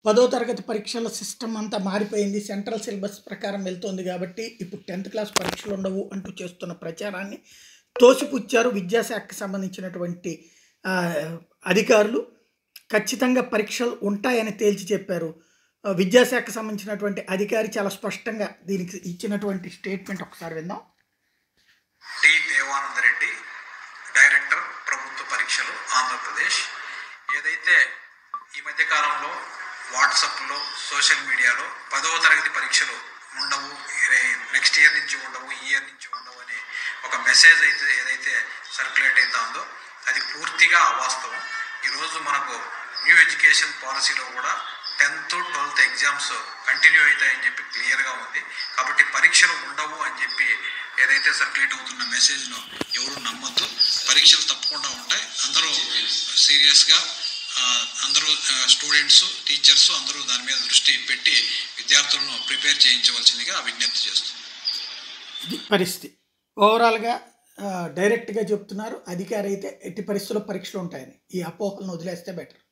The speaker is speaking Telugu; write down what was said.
పదో తరగతి పరీక్షల సిస్టమ్ అంతా మారిపోయింది సెంట్రల్ సిలబస్ ప్రకారం వెళ్తోంది కాబట్టి ఇప్పుడు టెన్త్ క్లాస్ పరీక్షలు ఉండవు అంటూ చేస్తున్న ప్రచారాన్ని తోసిపుచ్చారు విద్యాశాఖకు సంబంధించినటువంటి ఆ, అధికారులు ఖచ్చితంగా పరీక్షలు ఉంటాయని తేల్చి చెప్పారు ఆ, విద్యాశాఖకు సంబంధించినటువంటి అధికారి చాలా స్పష్టంగా దీనికి ఇచ్చినటువంటి స్టేట్మెంట్ ఒకసారి విందాం డి దేవానంద రెడ్డి డైరెక్టర్ ప్రభుత్వ పరీక్షలు ఆంధ్రప్రదేశ్ ఏదైతే ఈ మధ్య కాలంలో వాట్సాప్లో సోషల్ మీడియాలో పదవ తరగతి పరీక్షలు ఉండవు నెక్స్ట్ ఇయర్ నుంచి ఉండవు ఈ ఇయర్ నుంచి ఉండవు అనే ఒక మెసేజ్ అయితే ఏదైతే సర్క్యులేట్ అవుతుందో అది పూర్తిగా అవాస్తవం ఈరోజు మనకు న్యూ ఎడ్యుకేషన్ పాలసీలో కూడా టెన్త్ ట్వెల్త్ ఎగ్జామ్స్ కంటిన్యూ అవుతాయని చెప్పి క్లియర్గా ఉంది కాబట్టి పరీక్షలు ఉండవు అని చెప్పి ఏదైతే సర్క్యులేట్ అవుతున్న మెసేజ్ను ఎవరు నమ్మొద్దు పరీక్షలు తప్పకుండా ఉంటాయి అందరూ సీరియస్గా అందరూ స్టూడెంట్స్ టీచర్స్ అందరూ దాని మీద దృష్టి పెట్టి విద్యార్థులను ప్రిపేర్ చేయించవలసిందిగా విజ్ఞప్తి చేస్తున్నాను ఇది పరిస్థితి ఓవరాల్గా ఆ, డైరెక్ట్గా చెప్తున్నారు అధికారి అయితే ఎట్టి పరిస్థితుల్లో పరీక్షలు ఉంటాయని ఈ అపోహలను వదిలేస్తే బెటర్